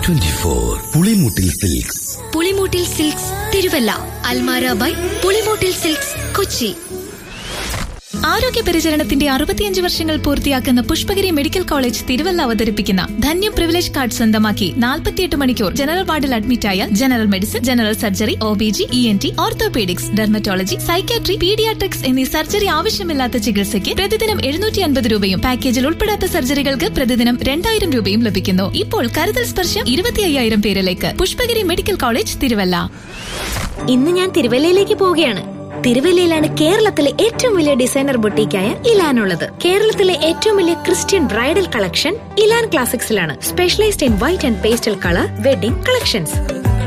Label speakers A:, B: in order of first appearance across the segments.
A: twenty four Pulimoottil silks
B: Pulimoottil silks Thiruvalla Almara by Pulimoottil silks Kochi
C: ആരോഗ്യ പരിചരണത്തിന്റെ അറുപത്തിയഞ്ച് വർഷങ്ങൾ പൂർത്തിയാക്കുന്ന പുഷ്പഗിരി മെഡിക്കൽ കോളേജ് തിരുവല്ല അവതരിപ്പിക്കുന്ന ധന്യം പ്രിവിലേജ് കാർഡ് സ്വന്തമാക്കി നാൽപ്പത്തിയെട്ട് മണിക്കൂർ ജനറൽ വാർഡിൽ അഡ്മിറ്റായ general medicine general surgery O B G E N T orthopaedics dermatology psychiatry paediatrics എന്നീ സർജറി ആവശ്യമില്ലാത്ത ചികിത്സയ്ക്ക് പ്രതിദിനം എഴുന്നൂറ്റി അൻപത് രൂപയും പാക്കേജിൽ ഉൾപ്പെടാത്ത സർജറികൾക്ക് പ്രതിദിനം രണ്ടായിരം രൂപയും ലഭിക്കുന്നു ഇപ്പോൾ കരുതൽ സ്പർശം ഇരുപത്തി അയ്യായിരം പേരിലേക്ക് പുഷ്പഗിരി മെഡിക്കൽ കോളേജ് തിരുവല്ല
D: ഇന്ന് ഞാൻ തിരുവല്ലയിലേക്ക് പോവുകയാണ് തിരുവല്ലയിലാണ് കേരളത്തിലെ ഏറ്റവും വലിയ ഡിസൈനർ ബൊട്ടീക്കായ ഇലാൻ ഉള്ളത് കേരളത്തിലെ ഏറ്റവും വലിയ ക്രിസ്ത്യൻ ബ്രൈഡൽ കളക്ഷൻ ഇലാൻ ക്ലാസിക്സിലാണ് specialised in white and pastel colour wedding collections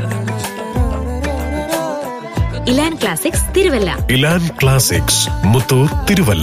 D: Elan classics Thiruvalla
E: Elan classics Muthoor Thiruvalla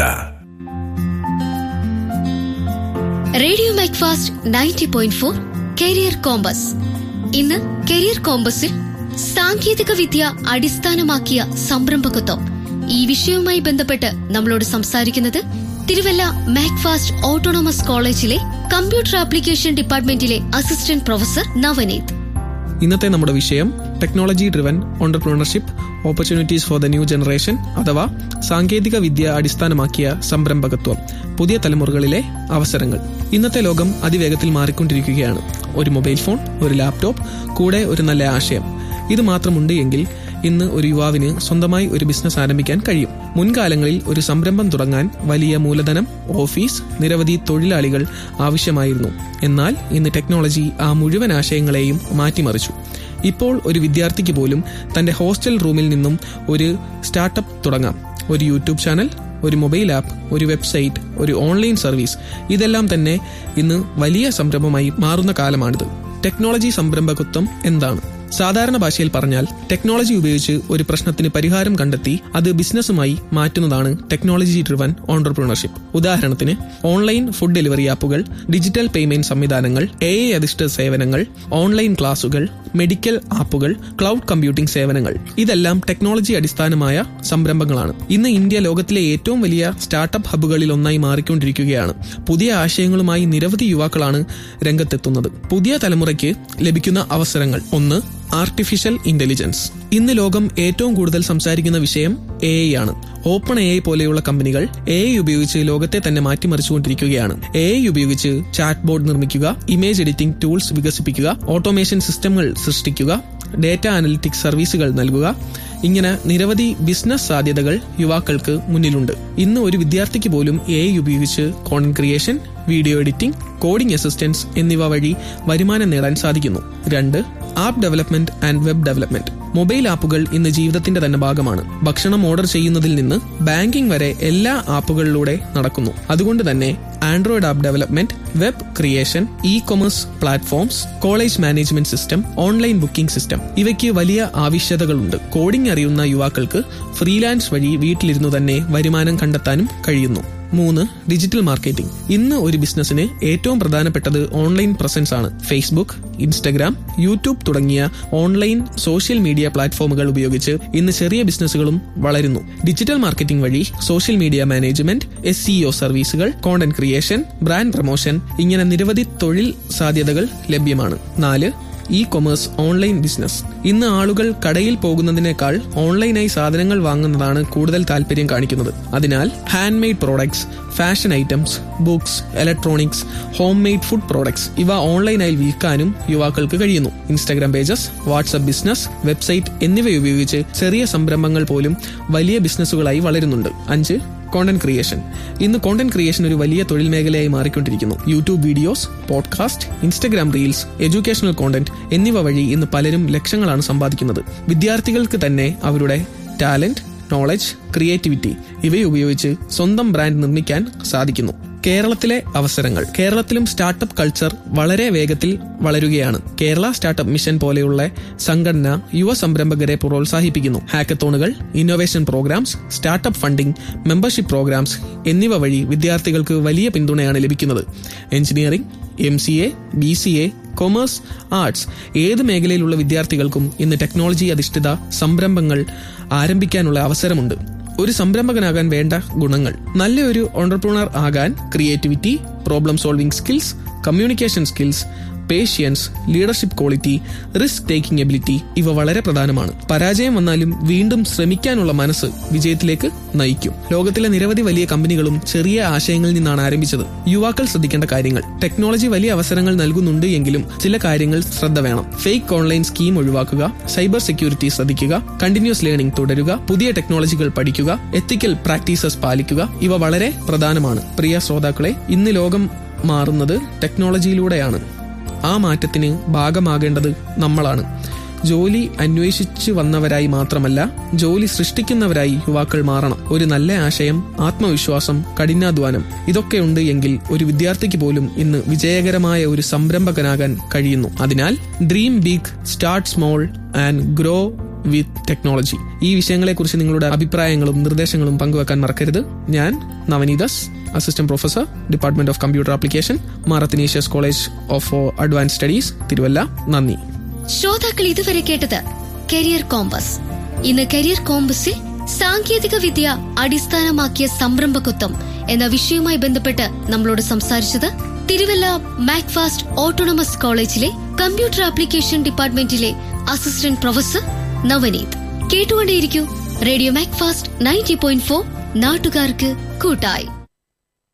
B: radio Macfast ninety point four career compass ഇന്ന് കരിയർ കോമ്പസിൽ സാങ്കേതിക വിദ്യ അടിസ്ഥാനമാക്കിയ സംരംഭകത്വം ഈ വിഷയവുമായി ബന്ധപ്പെട്ട് നമ്മളോട് സംസാരിക്കുന്നത് തിരുവല്ല മാക്ഫാസ്റ്റ് ഓട്ടോണമസ് കോളേജിലെ കമ്പ്യൂട്ടർ ആപ്ലിക്കേഷൻ ഡിപ്പാർട്ട്മെന്റിലെ അസിസ്റ്റന്റ് പ്രൊഫസർ നവനീത്
F: ഇന്നത്തെ നമ്മുടെ വിഷയം technology driven entrepreneurship opportunities for the new generation അഥവാ സാങ്കേതിക വിദ്യ അടിസ്ഥാനമാക്കിയ സംരംഭകത്വം പുതിയ തലമുറകളിലെ അവസരങ്ങൾ ഇന്നത്തെ ലോകം അതിവേഗത്തിൽ മാറിക്കൊണ്ടിരിക്കുകയാണ് ഒരു മൊബൈൽ ഫോൺ ഒരു ലാപ്ടോപ്പ് കൂടെ ഒരു നല്ല ആശയം ഇത് മാത്രമുണ്ട് എങ്കിൽ ഇന്ന് ഒരു യുവാവിന് സ്വന്തമായി ഒരു ബിസിനസ് ആരംഭിക്കാൻ കഴിയും മുൻകാലങ്ങളിൽ ഒരു സംരംഭം തുടങ്ങാൻ വലിയ മൂലധനം ഓഫീസ് നിരവധി തൊഴിലാളികൾ ആവശ്യമായിരുന്നു എന്നാൽ ഇന്ന് ടെക്നോളജി ആ മുഴുവൻ ആശയങ്ങളെയും മാറ്റിമറിച്ചു ഇപ്പോൾ ഒരു വിദ്യാർത്ഥിക്ക് പോലും തന്റെ ഹോസ്റ്റൽ റൂമിൽ നിന്നും ഒരു സ്റ്റാർട്ടപ്പ് തുടങ്ങാം ഒരു യൂട്യൂബ് ചാനൽ ഒരു മൊബൈൽ ആപ്പ് ഒരു വെബ്സൈറ്റ് ഒരു ഓൺലൈൻ സർവീസ് ഇതെല്ലാം തന്നെ ഇന്ന് വലിയ സംരംഭമായി മാറുന്ന കാലമാണിത് ടെക്നോളജി സംരംഭകത്വം എന്താണ് സാധാരണ ഭാഷയിൽ പറഞ്ഞാൽ ടെക്നോളജി ഉപയോഗിച്ച് ഒരു പ്രശ്നത്തിന് പരിഹാരം കണ്ടെത്തി അത് ബിസിനസ്സുമായി മാറ്റുന്നതാണ് ടെക്നോളജി ഡ്രിവൻ ഓണ്ടർപ്രണർഷിപ്പ് ഉദാഹരണത്തിന് ഓൺലൈൻ ഫുഡ് ഡെലിവറി ആപ്പുകൾ ഡിജിറ്റൽ പേയ്മെന്റ് സംവിധാനങ്ങൾ എ ഐ അധിഷ്ഠിത സേവനങ്ങൾ ഓൺലൈൻ ക്ലാസുകൾ മെഡിക്കൽ ആപ്പുകൾ ക്ലൗഡ് കമ്പ്യൂട്ടിംഗ് സേവനങ്ങൾ ഇതെല്ലാം ടെക്നോളജി അടിസ്ഥാനമായ സംരംഭങ്ങളാണ് ഇന്ന് ഇന്ത്യ ലോകത്തിലെ ഏറ്റവും വലിയ സ്റ്റാർട്ടപ്പ് ഹബ്ബുകളിൽ ഒന്നായി മാറിക്കൊണ്ടിരിക്കുകയാണ് പുതിയ ആശയങ്ങളുമായി നിരവധി യുവാക്കളാണ് രംഗത്തെത്തുന്നത് പുതിയ തലമുറയ്ക്ക് ലഭിക്കുന്ന അവസരങ്ങൾ ഒന്ന് ആർട്ടിഫിഷ്യൽ ഇന്റലിജൻസ് ഇന്ന് ലോകം ഏറ്റവും കൂടുതൽ സംസാരിക്കുന്ന വിഷയം എ ഐ ആണ് ഓപ്പൺ എ ഐ പോലെയുള്ള കമ്പനികൾ എ ഐ ഉപയോഗിച്ച് ലോകത്തെ തന്നെ മാറ്റിമറിച്ചുകൊണ്ടിരിക്കുകയാണ് എ ഐ ഉപയോഗിച്ച് ചാറ്റ് ബോർഡ് നിർമ്മിക്കുക ഇമേജ് എഡിറ്റിംഗ് ടൂൾസ് വികസിപ്പിക്കുക ഓട്ടോമേഷൻ സിസ്റ്റങ്ങൾ സൃഷ്ടിക്കുക ഡേറ്റ അനലിറ്റിക്സ് സർവീസുകൾ നൽകുക ഇങ്ങനെ നിരവധി ബിസിനസ് സാധ്യതകൾ യുവാക്കൾക്ക് മുന്നിലുണ്ട് ഇന്ന് ഒരു വിദ്യാർത്ഥിക്ക് പോലും എ ഐ ഉപയോഗിച്ച് content creation video editing coding assistance എന്നിവ വഴി വരുമാനം നേടാൻ സാധിക്കുന്നു രണ്ട് app development and web development mobile ആപ്പുകൾ ഇന്ന് ജീവിതത്തിന്റെ തന്നെ ഭാഗമാണ് ഭക്ഷണം ഓർഡർ ചെയ്യുന്നതിൽ നിന്ന് ബാങ്കിംഗ് വരെ എല്ലാ ആപ്പുകളിലൂടെ നടക്കുന്നു അതുകൊണ്ട് തന്നെ android app development web creation e commerce platforms college management system online booking system ഇവയ്ക്ക് വലിയ ആവശ്യകതകളുണ്ട് കോഡിംഗ് അറിയുന്ന യുവാക്കൾക്ക് ഫ്രീലാൻസ് വഴി വീട്ടിലിരുന്നു തന്നെ വരുമാനം കണ്ടെത്താനും കഴിയുന്നു മൂന്ന് ഡിജിറ്റൽ മാർക്കറ്റിംഗ് ഇന്ന് ഒരു ബിസിനസ്സിന് ഏറ്റവും പ്രധാനപ്പെട്ടത് ഓൺലൈൻ പ്രസൻസ് ആണ് ഫേസ്ബുക്ക് ഇൻസ്റ്റഗ്രാം യൂട്യൂബ് തുടങ്ങിയ ഓൺലൈൻ സോഷ്യൽ മീഡിയ പ്ലാറ്റ്ഫോമുകൾ ഉപയോഗിച്ച് ഇന്ന് ചെറിയ ബിസിനസ്സുകളും വളരുന്നു ഡിജിറ്റൽ മാർക്കറ്റിംഗ് വഴി social media management S EO സർവീസുകൾ കോണ്ടന്റ് ക്രിയേഷൻ ബ്രാൻഡ് പ്രൊമോഷൻ ഇങ്ങനെ നിരവധി തൊഴിൽ സാധ്യതകൾ ലഭ്യമാണ് നാല് ഇ കൊമേഴ്സ് ഓൺലൈൻ ബിസിനസ് ഇന്ന് ആളുകൾ കടയിൽ പോകുന്നതിനേക്കാൾ ഓൺലൈനായി സാധനങ്ങൾ വാങ്ങുന്നതാണ് കൂടുതൽ താല്പര്യം കാണിക്കുന്നത് അതിനാൽ handmade products fashion items books electronics homemade food products ഇവ ഓൺലൈനായി വിൽക്കാനും യുവാക്കൾക്ക് കഴിയുന്നു Instagram pages WhatsApp business website എന്നിവ ഉപയോഗിച്ച് ചെറിയ സംരംഭങ്ങൾ പോലും വലിയ ബിസിനസ്സുകളായി വളരുന്നുണ്ട് അഞ്ച് കോണ്ടന്റ് ക്രിയേഷൻ ഇന്ന് കോണ്ടന്റ് ക്രിയേഷൻ ഒരു വലിയ തൊഴിൽ മേഖലയായി മാറിക്കൊണ്ടിരിക്കുന്നു YouTube videos podcast Instagram reels educational content എന്നിവ വഴി ഇന്ന് പലരും ലക്ഷങ്ങളാണ് സമ്പാദിക്കുന്നത് വിദ്യാർത്ഥികൾക്ക് തന്നെ അവരുടെ ടാലന്റ് നോളജ് ക്രിയേറ്റിവിറ്റി ഇവയുപയോഗിച്ച് സ്വന്തം ബ്രാൻഡ് നിർമ്മിക്കാൻ സാധിക്കുന്നു കേരളത്തിലെ അവസരങ്ങൾ കേരളത്തിലും സ്റ്റാർട്ടപ്പ് കൾച്ചർ വളരെ വേഗത്തിൽ വളരുകയാണ് കേരള സ്റ്റാർട്ടപ്പ് മിഷൻ പോലെയുള്ള സംഘടന യുവ സംരംഭകരെ പ്രോത്സാഹിപ്പിക്കുന്നു ഹാക്കത്തോണുകൾ innovation programmes startup funding membership programmes എന്നിവ വഴി വിദ്യാർത്ഥികൾക്ക് വലിയ പിന്തുണയാണ് ലഭിക്കുന്നത് engineering M C A B C A commerce arts ഏത് മേഖലയിലുള്ള വിദ്യാർത്ഥികൾക്കും ഇന്ന് ടെക്നോളജി അധിഷ്ഠിത സംരംഭങ്ങൾ ആരംഭിക്കാനുള്ള അവസരമുണ്ട് ഒരു സംരംഭകനാകാൻ വേണ്ട ഗുണങ്ങൾ നല്ലൊരു ഓണ്ടർപ്രണർ ആകാൻ creativity problem solving skills communication skills patience leadership quality risk taking ability ഇവ വളരെ പ്രധാനമാണ് പരാജയം വന്നാലും വീണ്ടും ശ്രമിക്കാനുള്ള മനസ്സ് വിജയത്തിലേക്ക് നയിക്കും ലോകത്തിലെ നിരവധി വലിയ കമ്പനികളും ചെറിയ ആശയങ്ങളിൽ നിന്നാണ് ആരംഭിച്ചത് യുവാക്കൾ ശ്രദ്ധിക്കേണ്ട കാര്യങ്ങൾ ടെക്നോളജി വലിയ അവസരങ്ങൾ നൽകുന്നുണ്ട് എങ്കിലും ചില കാര്യങ്ങൾ ശ്രദ്ധ വേണം ഫേക്ക് ഓൺലൈൻ സ്കീം ഒഴിവാക്കുക സൈബർ സെക്യൂരിറ്റി ശ്രദ്ധിക്കുക കണ്ടിന്യൂസ് ലേണിംഗ് തുടരുക പുതിയ ടെക്നോളജികൾ പഠിക്കുക എത്തിക്കൽ പ്രാക്ടീസസ് പാലിക്കുക ഇവ വളരെ പ്രധാനമാണ് പ്രിയ ശ്രോതാക്കളെ ഇന്ന് ലോകം മാറുന്നത് ടെക്നോളജിയിലൂടെയാണ് ആ മാറ്റത്തിന് ഭാഗമാകേണ്ടത് നമ്മളാണ് ജോലി അന്വേഷിച്ചു വന്നവരായി മാത്രമല്ല ജോലി സൃഷ്ടിക്കുന്നവരായി യുവാക്കൾ മാറണം ഒരു നല്ല ആശയം ആത്മവിശ്വാസം കഠിനാധ്വാനം ഇതൊക്കെയുണ്ട് എങ്കിൽ ഒരു വിദ്യാർത്ഥിക്ക് പോലും ഇന്ന് വിജയകരമായ ഒരു സംരംഭകനാകാൻ കഴിയുന്നു അതിനാൽ dream big start small and grow with technology ഈ വിഷയങ്ങളെക്കുറിച്ച് നിങ്ങളുടെ അഭിപ്രായങ്ങളും നിർദ്ദേശങ്ങളും പങ്കുവെക്കാൻ മറക്കരുത് ഞാൻ നവനീദസ് assistant professor department of computer application Mar Athanasius college of advance studies Thiruvalla നന്ദി
B: ശ്രോതാക്കൾ ഇതുവരെ കേട്ടത് കരിയർ കോമ്പസ് ഇന്ന് കരിയർ കോമ്പസിൽ സാങ്കേതിക വിദ്യ അടിസ്ഥാനമാക്കിയ സംരംഭകത്വം എന്ന വിഷയവുമായി ബന്ധപ്പെട്ട് നമ്മളോട് സംസാരിച്ചത് തിരുവല്ല മാക്ഫാസ്റ്റ് ഓട്ടോണമസ് കോളേജിലെ കമ്പ്യൂട്ടർ ആപ്ലിക്കേഷൻ ഡിപ്പാർട്ട്മെന്റിലെ അസിസ്റ്റന്റ് പ്രൊഫസർ നവനീത് കേട്ടുകൊണ്ടേയിരിക്കൂ radio Macfast ninety point four നാട്ടുകാർക്ക് കൂട്ടായി